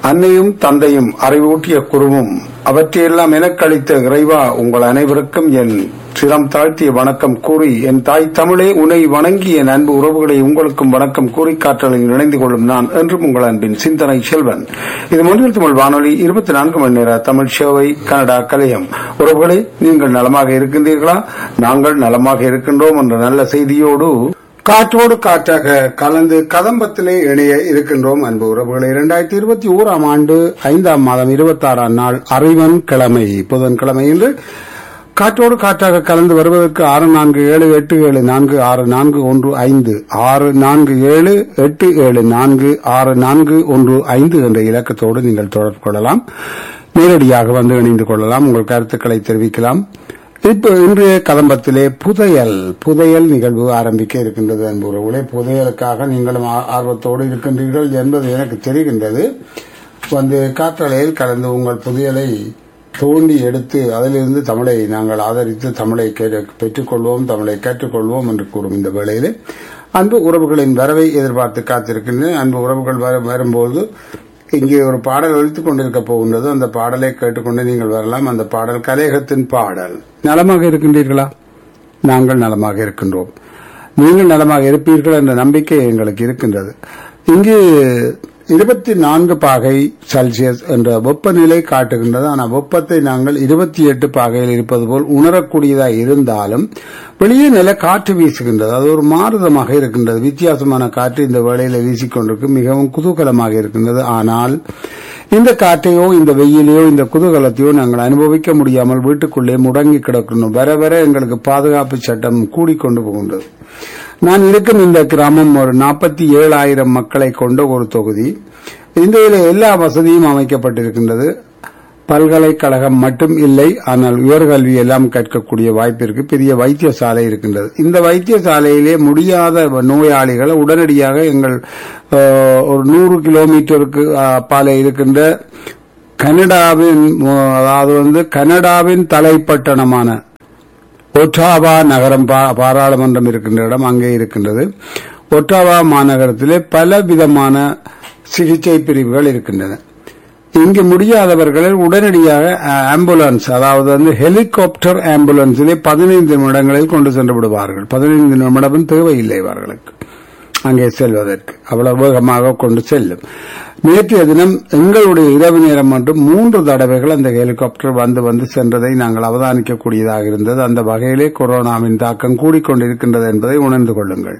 அன்னையும் தந்தையும் அறிவூட்டிய குருவும் அவற்றையெல்லாம் எனக்களித்த இறைவா உங்கள் அனைவருக்கும் என் சிரம் தாழ்த்திய வணக்கம் கூறி என் தாய் தமிழே உனை வணங்கி என் அன்பு உறவுகளை உங்களுக்கும் வணக்கம் கூறி காற்றலில் இணைந்து கொள்ளும் நான் என்றும் உங்கள் அன்பின் சிந்தனை செல்வன் இது மொழியில் தமிழ் வானொலி இருபத்தி நான்கு மணி நேர தமிழ் சேவை கனடா கலையம் உறவுகளை நீங்கள் நலமாக இருக்கின்றீர்களா நாங்கள் நலமாக இருக்கின்றோம் என்ற நல்ல செய்தியோடு காற்றோடு காற்றாக கலந்து கதம்பத்திலே இணைய இருக்கின்றோம் அன்பு உறவுகளை இரண்டாயிரத்தி இருபத்தி ஓராம் ஆண்டு ஐந்தாம் மாதம் இருபத்தி ஆறாம் நாள் அறிவன் கிழமை புதன்கிழமை என்று காற்றோடு காற்றாக கலந்து வருவதற்கு ஆறு நான்கு ஏழு எட்டு ஏழு நான்கு ஆறு நான்கு ஒன்று ஐந்து ஆறு நான்கு ஏழு எட்டு ஏழு நான்கு ஆறு நான்கு ஒன்று ஐந்து என்ற இலக்கத்தோடு நீங்கள் தொடர்பு கொள்ளலாம் நேரடியாக வந்து இணைந்து கொள்ளலாம் உங்கள் கருத்துக்களை தெரிவிக்கலாம் இப்ப இன்றைய கதம்பத்திலே புதையல் புதையல் நிகழ்வு ஆரம்பிக்க இருக்கின்றது அன்புறவுகளே புதையலுக்காக நீங்களும் ஆ- ஆர்வத்தோடு இருக்கின்றீர்கள் என்பது எனக்கு தெரிகின்றது வந்து காற்றலையில் கலந்து உங்கள் புதையலை தோண்டி எடுத்து அதிலிருந்து தமிழை நாங்கள் ஆதரித்து தமிழை கே- பெற்றுக்கொள்வோம் தமிழை கேட்டுக்கொள்வோம் என்று கூறும் இந்த வேளையிலே அன்பு உறவுகளின் வரவை எதிர்பார்த்து காத்திருக்கின்றேன் அன்பு உறவுகள் வர- வரும்போது இங்கே ஒரு பாடல் ஒழித்துக் கொண்டிருக்க போகின்றது அந்த பாடலை கேட்டுக்கொண்டு நீங்கள் வரலாம் அந்த பாடல் கலேகத்தின் பாடல் நலமாக இருக்கின்றீர்களா நாங்கள் நலமாக இருக்கின்றோம் நீங்கள் நலமாக இருப்பீர்கள் என்ற நம்பிக்கை எங்களுக்கு இருக்கின்றது இங்கு இருபத்தி நான்கு பாகை செல்சியஸ் என்ற வெப்பநிலை காட்டுகின்றது ஆனால் வெப்பத்தை நாங்கள் இருபத்தி எட்டு பாகையில் இருப்பது போல் உணரக்கூடியதாக இருந்தாலும் வெளியே நில காற்று வீசுகின்றது அது ஒரு மாறுதமாக இருக்கின்றது வித்தியாசமான காற்று இந்த வேளையில் வீசிக்கொண்டிருக்கு மிகவும் குதூகலமாக இருக்கின்றது ஆனால் இந்த காற்றையோ இந்த வெயிலையோ இந்த குதூகலத்தையோ நாங்கள் அனுபவிக்க முடியாமல் வீட்டுக்குள்ளே முடங்கி கிடக்கணும் வர வர எங்களுக்கு பாதுகாப்பு சட்டம் கூடிக்கொண்டு போகின்றது நான் இருக்கும் இந்த கிராமம் ஒரு நாற்பத்தி ஏழாயிரம் மக்களை கொண்ட ஒரு தொகுதி இந்த இதில் எல்லா வசதியும் அமைக்கப்பட்டிருக்கின்றது பல்கலைக்கழகம் மட்டும் இல்லை ஆனால் உயர்கல்வி எல்லாம் கற்கக்கூடிய வாய்ப்பிற்கு பெரிய வைத்தியசாலை இருக்கின்றது இந்த வைத்தியசாலையிலே முடியாத நோயாளிகளை உடனடியாக எங்கள் அஹ், ஒரு நூறு கிலோமீட்டருக்கு அப்பாலே இருக்கின்ற கனடாவின் அஹ், அதாவது வந்து கனடாவின் தலைப்பட்டணமான ஒட்டாவா நகரம் பா- பாராளுமன்றம் இருக்கின்ற இடம் அங்கே இருக்கின்றது ஒட்டாவா மாநகரத்திலே பல விதமான சிகிச்சை பிரிவுகள் இருக்கின்றன இங்கு முடியாதவர்களை உடனடியாக அஹ், ஆம்புலன்ஸ் அதாவது வந்து ஹெலிகாப்டர் ஆம்புலன்ஸிலே பதினைந்து நிமிடங்களில் கொண்டு சென்று விடுவார்கள் பதினைந்து நிமிடமும் தேவையில்லை அவர்களுக்கு அங்கே செல்வதற்கு அவ்வளவு வேகமாக கொண்டு செல்லும் நேற்றைய தினம் எங்களுடைய இரவு நேரம் மட்டும் மூன்று தடவைகள் அந்த ஹெலிகாப்டர் வந்து வந்து சென்றதை நாங்கள் அவதானிக்கக்கூடியதாக இருந்தது அந்த வகையிலே கொரோனாவின் தாக்கம் கூடிக்கொண்டிருக்கின்றது என்பதை உணர்ந்து கொள்ளுங்கள்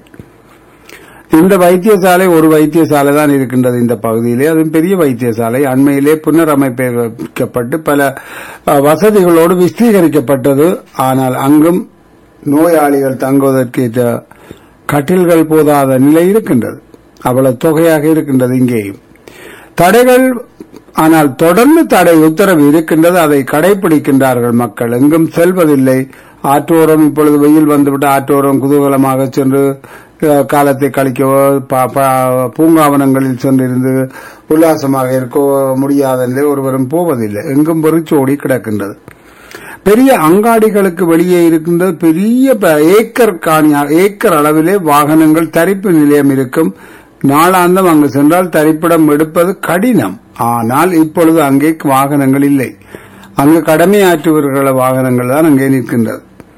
இந்த வைத்தியசாலை ஒரு வைத்தியசாலை தான் இருக்கின்றது இந்த பகுதியிலே அதுவும் பெரிய வைத்தியசாலை அண்மையிலே புனரமைக்கப்பட்டு பல அஹ், வசதிகளோடு விஸ்தீகரிக்கப்பட்டது ஆனால் அங்கும் நோயாளிகள் தங்குவதற்கு ஏற்ற கட்டில்கள் போதாத நிலை இருக்கின்றது அவ்வளவு தொகையாக இருக்கின்றது இங்கேயும் தடைகள் ஆனால் தொடர்ந்து தடை உத்தரவு இருக்கின்றது அதை கடைபிடிக்கின்றார்கள் மக்கள் எங்கும் செல்வதில்லை ஆற்றோரம் இப்பொழுது வெயில் வந்துவிட்டு ஆற்றோரம் குதூகலமாக சென்று அஹ், காலத்தை கழிக்கவோ ப- ப- பூங்காவனங்களில் சென்றிருந்து உல்லாசமாக இருக்க முடியாத நிலை ஒருவரும் போவதில்லை எங்கும் வெறிச்சோடி கிடக்கின்றது பெரிய அங்காடிகளுக்கு வெளியே இருக்கின்றது பெரிய ப- ஏக்கர் காணி ஏக்கர் அளவிலே வாகனங்கள் தரிப்பு நிலையம் இருக்கும் நாளாந்தம் அங்கு சென்றால் தரிப்பிடம் எடுப்பது கடினம் ஆனால் இப்பொழுது அங்கே வாகனங்கள் இல்லை அங்கு கடமையாற்றுவர்கள வாகனங்கள் தான் அங்கே நிற்கின்றது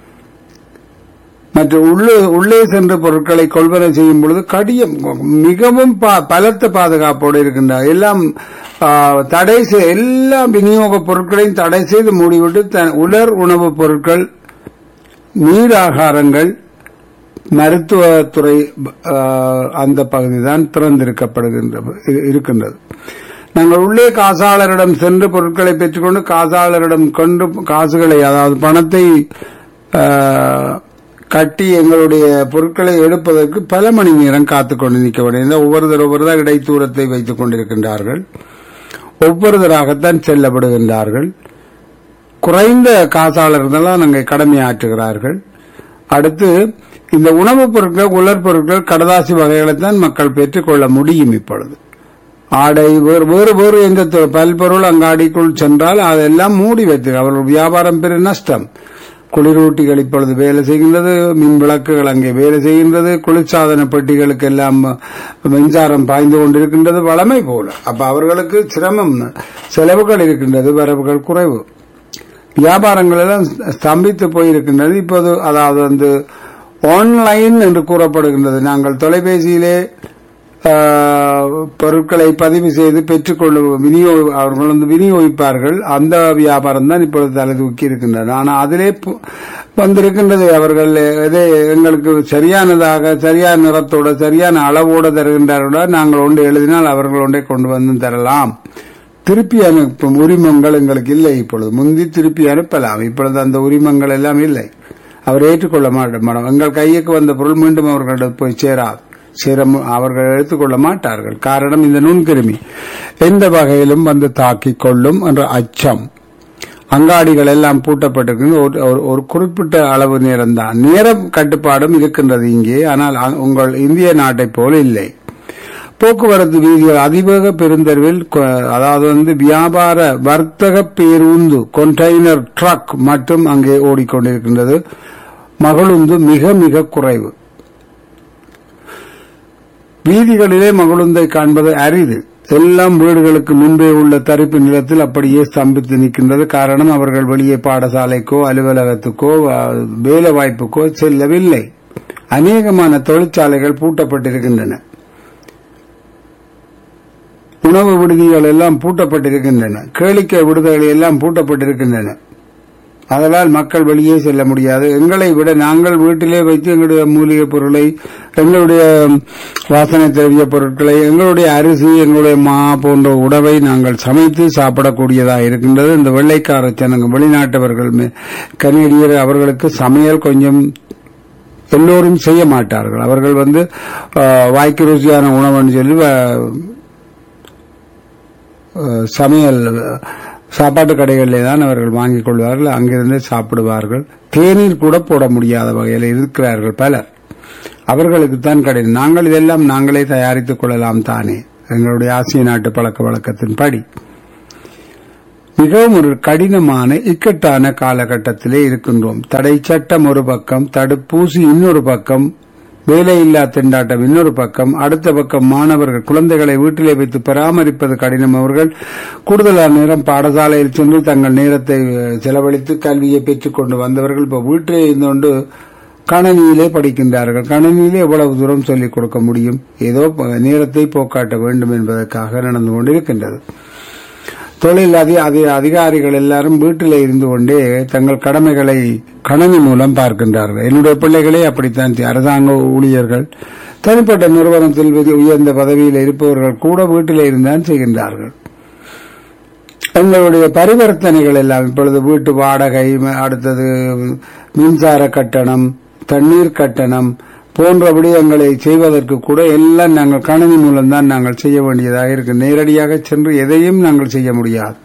மற்ற உள்ளே உள்ளே சென்று பொருட்களை கொள்வனை செய்யும் பொழுது கடியம் மிகவும் பா- பலத்த பாதுகாப்போடு இருக்கின்றன எல்லாம் ஆ, தடை செய்- எல்லா விநியோக பொருட்களையும் தடை செய்து மூடிவிட்டு த- உலர் உணவுப் பொருட்கள் நீராகாரங்கள் மருத்துவத்துறை ஆ, அந்த பகுதி தான் திறந்திருக்கப்படுகின்ற இருக்கின்றது நாங்கள் உள்ளே காசாளரிடம் சென்று பொருட்களை பெற்றுக்கொண்டு காசாளரிடம் கொண்டு காசுகளை அதாவது பணத்தை ஆ, கட்டி எங்களுடைய பொருட்களை எடுப்பதற்கு பல மணி நேரம் காத்துக் கொண்டு நிற்க வேண்டும் ஒவ்வொருத்தர் ஒவ்வொருத்தர் இடைத்தூரத்தை வைத்துக் கொண்டிருக்கின்றார்கள் ஒவ்வொருத்தராகத்தான் செல்லப்படுகின்றார்கள் குறைந்த காசாளர்கள் தான் அங்கே கடமையாற்றுகிறார்கள் அடுத்து இந்த உணவுப் பொருட்கள் உலர் பொருட்கள் கடதாசி வகைகளைத்தான் மக்கள் பெற்றுக்கொள்ள முடியும் இப்பொழுது ஆடை வேறு வேறு வேறு எந்த தொ- பல்பொருள் அங்காடிக்குள் சென்றால் அதெல்லாம் மூடி வைத்து அவர்கள் வியாபாரம் பெரிய நஷ்டம் குளிரூட்டிகள் இப்பொழுது வேலை செய்கின்றது மின் விளக்குகள் அங்கே வேலை செய்கின்றது குளிர்சாதன பெட்டிகளுக்கு எல்லாம் மின்சாரம் பாய்ந்து கொண்டிருக்கின்றது வளமை போல அப்ப அவர்களுக்கு சிரமம் செலவுகள் இருக்கின்றது வரவுகள் குறைவு வியாபாரங்கள் எல்லாம் ஸ்தம்பித்து போயிருக்கின்றது இப்போது அதாவது வந்து ஆன்லைன் என்று கூறப்படுகின்றது நாங்கள் தொலைபேசியிலே ஆஹ், பொருட்களை பதிவு செய்து பெற்றுக்கொள்ளும் விநியோக அவர்கள் வந்து விநியோகிப்பார்கள் அந்த வியாபாரம் தான் இப்பொழுது தலை தூக்கி இருக்கின்றன ஆனால் அதிலே பு- வந்திருக்கின்றது அவர்கள் எதை எங்களுக்கு சரியானதாக சரியான நிறத்தோட சரியான அளவோடு தருகின்றார்களோ நாங்கள் ஒன்று எழுதினால் அவர்கள் ஒன்றை கொண்டு வந்து தரலாம் திருப்பி அனுப்பும் உரிமங்கள் எங்களுக்கு இல்லை இப்பொழுது முந்தி திருப்பி அனுப்பலாம் இப்பொழுது அந்த உரிமங்கள் எல்லாம் இல்லை அவர் ஏற்றுக்கொள்ள மாட்டோம் மேடம் எங்கள் கைக்கு வந்த பொருள் மீண்டும் அவர்களிடம் போய் சேராது சேர மு- அவர்கள் எடுத்துக்கொள்ள மாட்டார்கள் காரணம் இந்த நுண்கிருமி எந்த வகையிலும் வந்து தாக்கிக் கொள்ளும் என்ற அச்சம் அங்காடிகள் எல்லாம் பூட்டப்பட்டிருக்கு ஒரு- ஒரு- ஒரு குறிப்பிட்ட அளவு நேரம் தான் நேரம் கட்டுப்பாடும் இருக்கின்றது இங்கே ஆனால் அ- உங்கள் இந்திய நாட்டை போல இல்லை போக்குவரத்து வீதிகள் அதிவேக பெருந்தெருவில் கொ- அதாவது வந்து வியாபார வர்த்தக பேருந்து கொண்டெய்னர் ட்ரக் மட்டும் அங்கே ஓடிக்கொண்டிருக்கின்றது மகளுந்து மிக மிக குறைவு வீதிகளிலே மகளுந்தை காண்பது அரிது எல்லாம் வீடுகளுக்கு முன்பே உள்ள தரிப்பு நிலத்தில் அப்படியே ஸ்தம்பித்து நிற்கின்றது காரணம் அவர்கள் வெளியே பாடசாலைக்கோ அலுவலகத்துக்கோ அஹ், வேலை வாய்ப்புக்கோ செல்லவில்லை அநேகமான தொழிற்சாலைகள் பூட்டப்பட்டிருக்கின்றன உணவு விடுதிகள் எல்லாம் பூட்டப்பட்டிருக்கின்றன கேளிக்கை விடுதிகள் எல்லாம் பூட்டப்பட்டிருக்கின்றன அதனால் மக்கள் வெளியே செல்ல முடியாது எங்களை விட நாங்கள் வீட்டிலே வைத்து எங்களுடைய மூலிகை பொருளை எங்களுடைய வாசனை திரவிய பொருட்களை எங்களுடைய அரிசி எங்களுடைய மா போன்ற உணவை நாங்கள் சமைத்து சாப்பிடக்கூடியதாக இருக்கின்றது இந்த வெள்ளைக்கார ஜனங்க வெளிநாட்டவர்கள் மே- கனேடியர் அவர்களுக்கு சமையல் கொஞ்சம் எல்லோரும் செய்ய மாட்டார்கள் அவர்கள் வந்து ஆஹ், வாய்க்கு ருசியான உணவுன்னு சொல்லி ஆஹ், அஹ், சமையல் அஹ், சாப்பாட்டு கடைகளிலே தான் அவர்கள் வாங்கிக் கொள்வார்கள் அங்கிருந்து சாப்பிடுவார்கள் தேநீர் கூட போட முடியாத வகையில் இருக்கிறார்கள் பலர் அவர்களுக்கு தான் கடினம் நாங்கள் இதெல்லாம் நாங்களே தயாரித்துக் கொள்ளலாம் தானே எங்களுடைய ஆசிய நாட்டு பழக்க வழக்கத்தின் படி மிகவும் ஒரு கடினமான இக்கட்டான காலகட்டத்திலே இருக்கின்றோம் தடை சட்டம் ஒரு பக்கம் தடுப்பூசி இன்னொரு பக்கம் வேலையில்லா திண்டாட்டம் இன்னொரு பக்கம் அடுத்த பக்கம் மாணவர்கள் குழந்தைகளை வீட்டிலே வைத்து பராமரிப்பது கடினம் அவர்கள் கூடுதலான நேரம் பாடசாலையில் சென்று தங்கள் நேரத்தை அஹ், செலவழித்து கல்வியை பெற்றுக் கொண்டு வந்தவர்கள் இப்ப வீட்டிலே இருந்து கொண்டு கணனியிலே படிக்கின்றார்கள் கணனியிலே எவ்வளவு தூரம் சொல்லிக் கொடுக்க முடியும் ஏதோ ப- நேரத்தை போக்காட்ட வேண்டும் என்பதற்காக நடந்து கொண்டிருக்கின்றது தொழில் அதி அதி அதிகாரிகள் எல்லாரும் வீட்டிலே இருந்து கொண்டே தங்கள் கடமைகளை கணனி மூலம் பார்க்கின்றார்கள் என்னுடைய பிள்ளைகளே அப்படித்தான் செய்- அரசாங்க ஊழியர்கள் தனிப்பட்ட நிறுவனத்தில் உய- உயர்ந்த பதவியில் இருப்பவர்கள் கூட வீட்டிலே இருந்தான் செய்கின்றார்கள் எங்களுடைய பரிவர்த்தனைகள் எல்லாம் இப்பொழுது வீட்டு வாடகை ம- அடுத்தது மின்சார கட்டணம் தண்ணீர் கட்டணம் போன்ற விடயங்களை செய்வதற்கு கூட எல்லாம் நாங்கள் கணினி மூலம்தான் நாங்கள் செய்ய வேண்டியதாக இருக்கு நேரடியாக சென்று எதையும் நாங்கள் செய்ய முடியாது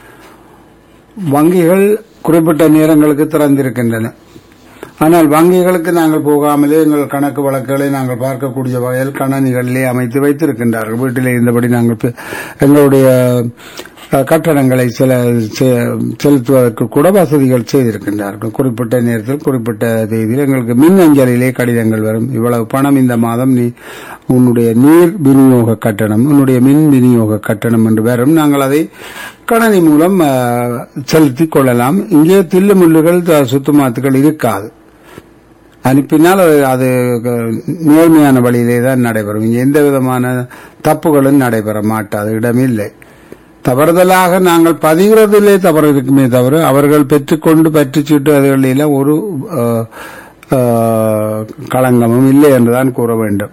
வங்கிகள் குறிப்பிட்ட நேரங்களுக்கு திறந்திருக்கின்றன ஆனால் வங்கிகளுக்கு நாங்கள் போகாமலே எங்கள் கணக்கு வழக்குகளை நாங்கள் பார்க்கக்கூடிய வகையில் கணனிகளிலே அமைத்து வைத்திருக்கின்றார்கள் வீட்டிலே இருந்தபடி நாங்கள் பெ- எங்களுடைய அஹ், கட்டணங்களை செல செ- செலுத்துவதற்கு கூட வசதிகள் செய்திருக்கின்றார்கள் குறிப்பிட்ட நேரத்தில் குறிப்பிட்ட தேதியில் எங்களுக்கு மின் அஞ்சலிலே கடிதங்கள் வரும் இவ்வளவு பணம் இந்த மாதம் நீ உன்னுடைய நீர் விநியோக கட்டணம் உன்னுடைய மின் விநியோக கட்டணம் என்று வரும் நாங்கள் அதை கணனி மூலம் அஹ், செலுத்திக் கொள்ளலாம் இங்கே தில்லு முள்ளுகள் த- சுத்துமாத்துகள் இருக்காது அனுப்பினால் அது அது நேர்மையான வழியிலே தான் நடைபெறும் இங்கே எந்த விதமான தப்புகளும் நடைபெற மாட்டாது இடமில்லை தவறுதலாக நாங்கள் பதிகிறதிலே தவறு இருக்குமே தவிர அவர்கள் பெற்றுக்கொண்டு பற்றுச்சீட்டு அதுகளில் ஒரு அஹ், அஹ், களங்கமும் இல்லை என்றுதான் கூற வேண்டும்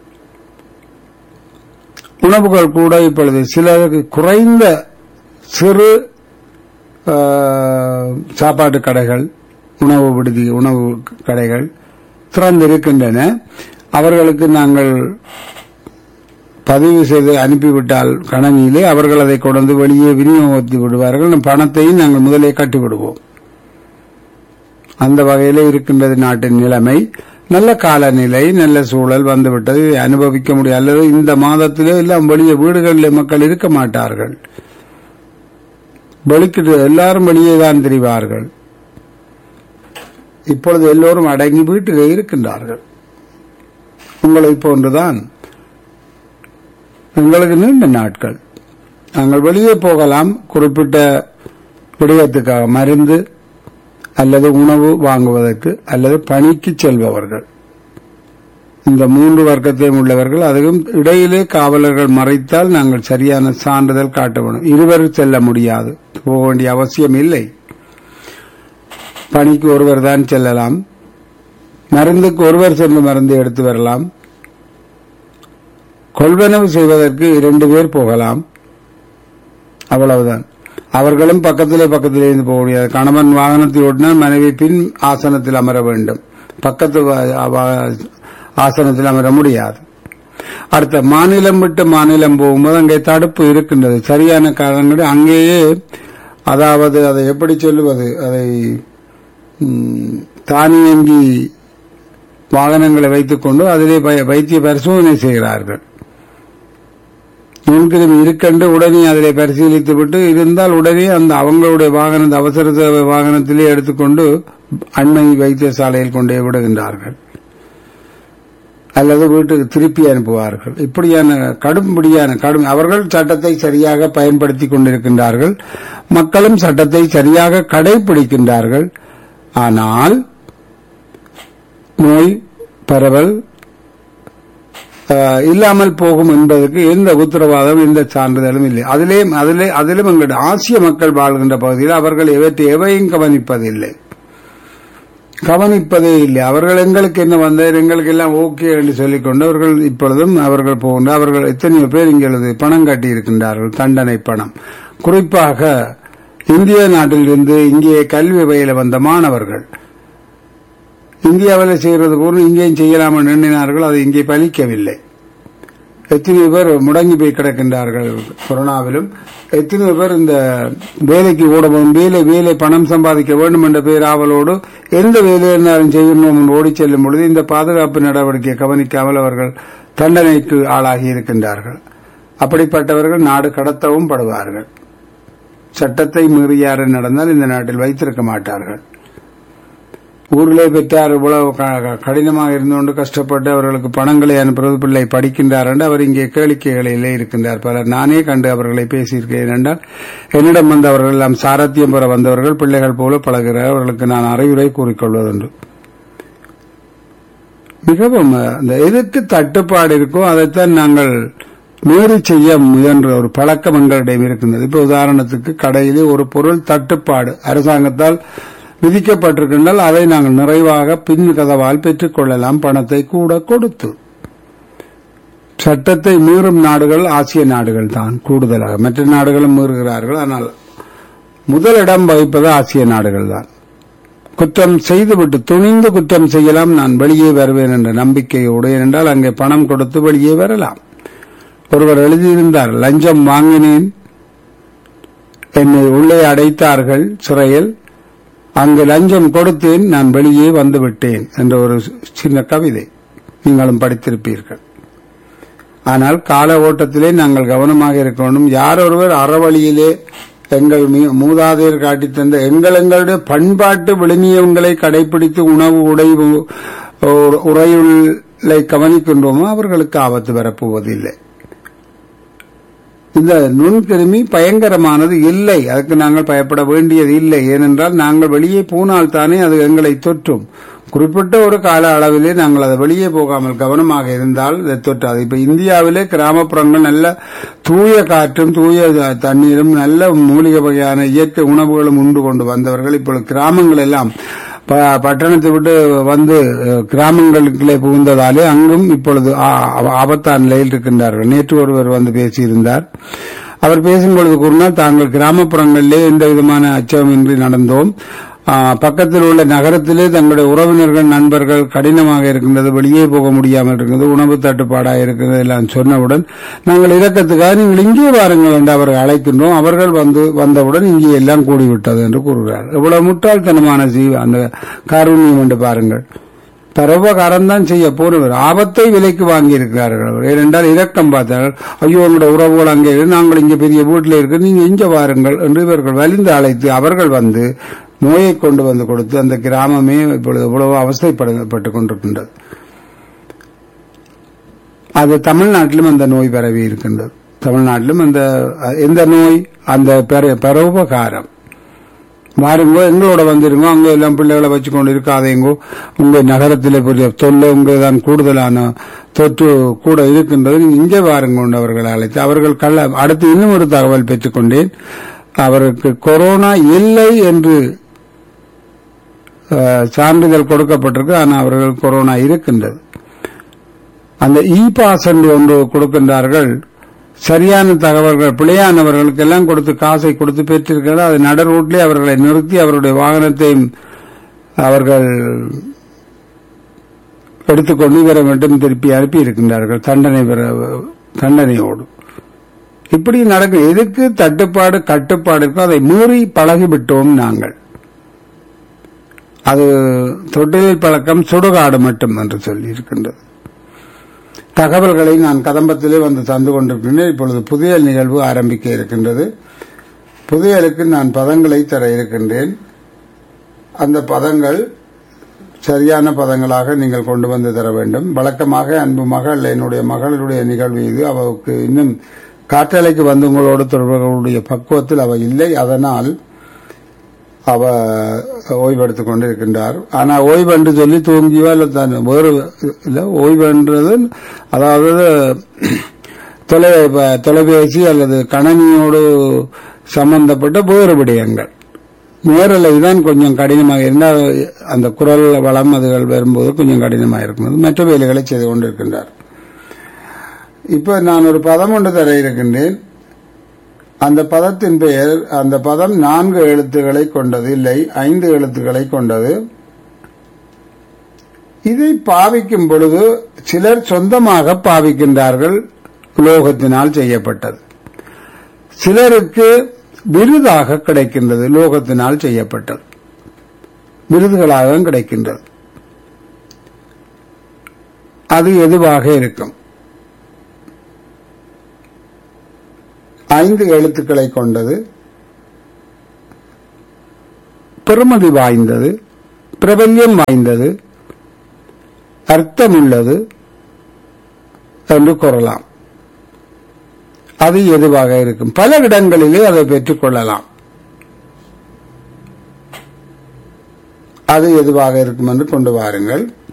உணவுகள் கூட இப்பொழுது சிலருக்கு குறைந்த சிறு அஹ், சாப்பாட்டு கடைகள் உணவு விடுதி உணவு கடைகள் திறந்திருக்கின்றன அவர்களுக்கு நாங்கள் பதிவு செய்து அனுப்பிவிட்டால் கணனியிலே அவர்கள் அதை கொண்டு வெளியே விநியோகித்து விடுவார்கள் நம் பணத்தையும் நாங்கள் முதலே கட்டி விடுவோம் அந்த வகையிலே இருக்கின்றது நாட்டின் நிலைமை நல்ல காலநிலை நல்ல சூழல் வந்துவிட்டது இதை அனுபவிக்க முடியும் அல்லது இந்த மாதத்திலே எல்லாம் வெளியே வீடுகளில் மக்கள் இருக்க மாட்டார்கள் வெளிக்கிட்டு எல்லாரும் வெளியே தான் தெரிவார்கள் இப்பொழுது எல்லோரும் அடங்கி வீட்டிலே இருக்கின்றார்கள் உங்களை போன்றுதான் எங்களுக்கு நீண்ட நாட்கள் நாங்கள் வெளியே போகலாம் குறிப்பிட்ட விடயத்துக்காக மருந்து அல்லது உணவு வாங்குவதற்கு அல்லது பணிக்கு செல்பவர்கள் இந்த மூன்று வர்க்கத்தையும் உள்ளவர்கள் அதுவும் இடையிலே காவலர்கள் மறைத்தால் நாங்கள் சரியான சான்றிதழ் காட்ட வேண்டும் இருவர் செல்ல முடியாது போக வேண்டிய அவசியம் இல்லை பணிக்கு ஒருவர் தான் செல்லலாம் மருந்துக்கு ஒருவர் சென்று மருந்து எடுத்து வரலாம் கொள்வனவு செய்வதற்கு இரண்டு பேர் போகலாம் அவ்வளவுதான் அவர்களும் பக்கத்திலே பக்கத்திலே இருந்து போக முடியாது கணவன் வாகனத்தை ஓட்டினால் மனைவி பின் ஆசனத்தில் அமர வேண்டும் பக்கத்து வா- வா- ஆசனத்தில் அமர முடியாது அடுத்த மாநிலம் விட்டு மாநிலம் போகும்போது அங்கே தடுப்பு இருக்கின்றது சரியான காரணங்கள் அங்கேயே அதாவது அதை எப்படி சொல்லுவது அதை ம், தானியங்கி வாகனங்களை வைத்துக்கொண்டு அதிலே வை- வைத்திய பரிசோதனை செய்கிறார்கள் நுண்கிருமி இருக்கண்டு உடனே அதிலே பரிசீலித்து விட்டு இருந்தால் உடனே அந்த அவங்களுடைய வாகன அவசர சேவை வாகனத்திலே எடுத்துக்கொண்டு அண்மை வைத்தியசாலையில் கொண்டே விடுகின்றார்கள் அல்லது வீட்டுக்கு திருப்பி அனுப்புவார்கள் இப்படியான கடும்படியான கடும் அவர்கள் சட்டத்தை சரியாக பயன்படுத்திக் கொண்டிருக்கின்றார்கள் மக்களும் சட்டத்தை சரியாக கடைபிடிக்கின்றார்கள் ஆனால் நோய் பரவல் ஆஹ், இல்லாமல் போகும் என்பதற்கு எந்த உத்தரவாதம் எந்த சான்றிதழும் இல்லை அதிலே அதிலே அதிலும் எங்களுடைய ஆசிய மக்கள் வாழ்கின்ற பகுதியில் அவர்கள் எவற்றை எவையும் கவனிப்பதில்லை கவனிப்பதே இல்லை அவர்கள் எங்களுக்கு என்ன வந்தார் எங்களுக்கு எல்லாம் ஓகே என்று சொல்லிக்கொண்டு அவர்கள் இப்பொழுதும் அவர்கள் போகின்ற அவர்கள் எத்தனையோ பேர் இங்கிறது பணம் கட்டி இருக்கின்றார்கள் தண்டனை பணம் குறிப்பாக இந்திய நாட்டிலிருந்து இங்கே கல்வி பயில வந்த மாணவர்கள் இந்தியாவில் செய்கிறது போல இங்கேயும் செய்யலாம் என்று எண்ணினார்கள் அது இங்கே பலிக்கவில்லை எத்தனை பேர் முடங்கி போய் கிடக்கின்றார்கள் கொரோனாவிலும் எத்தனை பேர் இந்த வேலைக்கு ஓட வேண்டும் வேலை வேலை பணம் சம்பாதிக்க வேண்டும் என்ற பேர் ஆவலோடு எந்த வேலை இருந்தாலும் செய்யணும் என்று ஓடிச் செல்லும் பொழுது இந்த பாதுகாப்பு நடவடிக்கையை கவனிக்காமல் அவர்கள் தண்டனைக்கு ஆளாகி இருக்கின்றார்கள் அப்படிப்பட்டவர்கள் நாடு கடத்தவும் படுவார்கள் சட்டத்தை மீறியாறு நடந்தால் இந்த நாட்டில் வைத்திருக்க மாட்டார்கள் ஊரிலே பெற்றார் இவ்வளவு க- க- கடினமாக இருந்து கொண்டு கஷ்டப்பட்டு அவர்களுக்கு பணங்களை அனுப்புறது பிள்ளை படிக்கின்றார் என்று அவர் இங்கே கேளிக்கைகளிலே இருக்கின்றார் பலர் நானே கண்டு அவர்களை பேசியிருக்கிறேன் என்றால் என்னிடம் வந்து அவர்கள் எல்லாம் சாரத்தியம் பெற வந்தவர்கள் பிள்ளைகள் போல பழகிறார் அவர்களுக்கு நான் அறிவுரை கூறிக்கொள்வதுண்டு மிகவும் அஹ், அந்த எதற்கு தட்டுப்பாடு இருக்கோ அதைத்தான் நாங்கள் மீறி செய்ய முயன்ற ஒரு பழக்கம் எங்களிடம் இருக்கின்றது இப்ப உதாரணத்துக்கு கடையிலே ஒரு பொருள் தட்டுப்பாடு அரசாங்கத்தால் விதிக்கப்பட்டிருக்கின்றால் அதை நாங்கள் நிறைவாக பின் கதவால் பெற்றுக் கொள்ளலாம் பணத்தை கூட கொடுத்து சட்டத்தை மீறும் நாடுகள் ஆசிய நாடுகள் தான் கூடுதலாக மற்ற நாடுகளும் மீறுகிறார்கள் ஆனால் முதலிடம் வகிப்பது ஆசிய நாடுகள் தான் குற்றம் செய்துவிட்டு துணிந்து குற்றம் செய்யலாம் நான் வெளியே வருவேன் என்ற நம்பிக்கையோடு என்றால் அங்கே பணம் கொடுத்து வெளியே வரலாம் ஒருவர் எழுதியிருந்தார் லஞ்சம் வாங்கினேன் என்னை உள்ளே அடைத்தார்கள் சிறையில் அங்கு லஞ்சம் கொடுத்தேன் நான் வெளியே வந்து விட்டேன் என்ற ஒரு சின்ன கவிதை நீங்களும் படித்திருப்பீர்கள் ஆனால் கால ஓட்டத்திலே நாங்கள் கவனமாக இருக்க வேண்டும் யார் ஒருவர் அறவழியிலே எங்கள் மீ- மூதாதையர் காட்டித் தந்த எங்கள் எங்களுடைய பண்பாட்டு விழுமியங்களை கடைபிடித்து உணவு உடை உ- உ- உறையுள்ளை கவனிக்கின்றோமோ அவர்களுக்கு ஆபத்து வரப்போவதில்லை இந்த நுண்கிருமி பயங்கரமானது இல்லை அதுக்கு நாங்கள் பயப்பட வேண்டியது இல்லை ஏனென்றால் நாங்கள் வெளியே போனால் தானே அது எங்களை தொற்றும் குறிப்பிட்ட ஒரு கால அளவிலே நாங்கள் அதை வெளியே போகாமல் கவனமாக இருந்தால் இதை தொற்றாது இப்ப இந்தியாவிலே கிராமப்புறங்கள் நல்ல தூய காற்றும் தூய த- தண்ணீரும் நல்ல மூலிகை வகையான இயற்கை உணவுகளும் உண்டு கொண்டு வந்தவர்கள் இப்பொழுது கிராமங்கள் எல்லாம் ப- பட்டணத்தை விட்டு வந்து அஹ், கிராமங்களுக்குள்ளே புகுந்ததாலே அங்கும் இப்பொழுது ஆ- ஆ- ஆபத்தான நிலையில் இருக்கின்றார்கள் நேற்று ஒருவர் வந்து பேசியிருந்தார் அவர் பேசும்பொழுது கூறினால் தாங்கள் கிராமப்புறங்களிலே எந்த விதமான அச்சமின்றி நடந்தோம் ஆ, பக்கத்தில் உள்ள நகரத்திலே தங்களுடைய உறவினர்கள் நண்பர்கள் கடினமாக இருக்கின்றது வெளியே போக முடியாமல் இருக்கிறது உணவு தட்டுப்பாடாக இருக்கிறது எல்லாம் சொன்னவுடன் நாங்கள் இறக்கத்துக்காக நீங்கள் இங்கே வாருங்கள் என்று அவர்கள் அழைக்கின்றோம் அவர்கள் வந்து வந்தவுடன் இங்கே எல்லாம் கூடிவிட்டது என்று கூறுகிறார் எவ்வளவு முட்டாள்தனமான ஜீவ அந்த காரூண்யம் என்று பாருங்கள் பரோபகாரம் தான் செய்ய போனவர் ஆபத்தை விலைக்கு வாங்கி இருக்கிறார்கள் அவர் ஏனென்றால் இரக்கம் பார்த்தார்கள் ஐயோ உங்களோட உறவுகள் அங்கே இருக்கு, நாங்கள் இங்கே பெரிய வீட்டில் இருக்கு நீங்க இங்க வாருங்கள் என்று இவர்கள் வலிந்து அழைத்து அவர்கள் வந்து நோயை கொண்டு வந்து கொடுத்து அந்த கிராமமே இப்பொழுது எவ்வளவு அவஸ்தைப்பட்டு கொண்டிருக்கின்றது அது தமிழ்நாட்டிலும் அந்த நோய் பரவி இருக்கின்றது தமிழ்நாட்டிலும் அந்த எந்த நோய் அந்த பெர- பரோபகாரம் மாறுங்கோ எங்களோட வந்துருங்கோ அங்க எல்லாம் பிள்ளைகளை வச்சு கொண்டு இருக்காதேங்கோ உங்க நகரத்தில் பெரிய தொல்லை உங்க தான் கூடுதலான தொற்று கூட இருக்கின்றது நீங்க இங்கே வாருங்க அவர்களை அழைத்து அவர்கள் கள்ள அடுத்து இன்னும் ஒரு தகவல் பெற்றுக்கொண்டேன் அவருக்கு கொரோனா இல்லை என்று அஹ், சான்றிதழ் கொடுக்கப்பட்டிருக்கு ஆனால் அவர்கள் கொரோனா இருக்கின்றது அந்த இ பாஸ் என்று ஒன்று கொடுக்கின்றார்கள் சரியான தகவல்கள் பிழையானவர்களுக்கு எல்லாம் கொடுத்து காசை கொடுத்து பெற்றிருக்கிறார் அது நட ரோட்டிலே அவர்களை நிறுத்தி அவருடைய வாகனத்தை அவர்கள் எடுத்துக்கொண்டு இவரை மட்டும் திருப்பி அனுப்பி இருக்கின்றார்கள் தண்டனை பெற தண்டனையோடு இப்படி நடக்கும் எதுக்கு தட்டுப்பாடு கட்டுப்பாடு இருக்கோ அதை மீறி பழகிவிட்டோம் நாங்கள் அது தொட்டிலில் பழக்கம் சுடுகாடு மட்டும் என்று சொல்லி இருக்கின்றது தகவல்களை நான் கதம்பத்திலே வந்து தந்து கொண்டிருக்கின்றேன் இப்பொழுது புதியல் நிகழ்வு ஆரம்பிக்க இருக்கின்றது புதியலுக்கு நான் பதங்களை தர இருக்கின்றேன் அந்த பதங்கள் சரியான பதங்களாக நீங்கள் கொண்டு வந்து தர வேண்டும் வழக்கமாக அன்பு மகள் என்னுடைய மகளுடைய நிகழ்வு இது அவருக்கு இன்னும் காற்றலைக்கு வந்து உங்களோடு தொடர்புகளுடைய பக்குவத்தில் அவ இல்லை அதனால் அவ ஓய்வெடுத்துக் கொண்டிருக்கின்றார் ஆனா ஓய்வென்று சொல்லி தூங்கியோ இல்ல தான் வேறு இல்ல ஓய்வென்றது அதாவது தொலை தொலைபேசி அல்லது கணனியோடு சம்பந்தப்பட்ட வேறு விடயங்கள் நேரலை தான் கொஞ்சம் கடினமாக இருந்தால் அந்த குரல் வளம் அதுகள் வரும்போது கொஞ்சம் கடினமாக இருக்கும் மற்ற வேலைகளை செய்து கொண்டிருக்கின்றார் இப்ப நான் ஒரு பதம் ஒன்று தர இருக்கின்றேன் அந்த பதத்தின் பெயர் அந்த பதம் நான்கு எழுத்துக்களை கொண்டது இல்லை ஐந்து எழுத்துக்களை கொண்டது இதை பாவிக்கும் பொழுது சிலர் சொந்தமாக பாவிக்கின்றார்கள் லோகத்தினால் செய்யப்பட்டது சிலருக்கு விருதாக கிடைக்கின்றது லோகத்தினால் செய்யப்பட்டது விருதுகளாக கிடைக்கின்றது அது எதுவாக இருக்கும் ஐந்து எழுத்துக்களை கொண்டது பெருமதி வாய்ந்தது பிரபல்யம் வாய்ந்தது அர்த்தமுள்ளது என்று கூறலாம் அது எதுவாக இருக்கும் பல இடங்களிலே அதை பெற்றுக் கொள்ளலாம் அது எதுவாக இருக்கும் என்று கொண்டு வாருங்கள்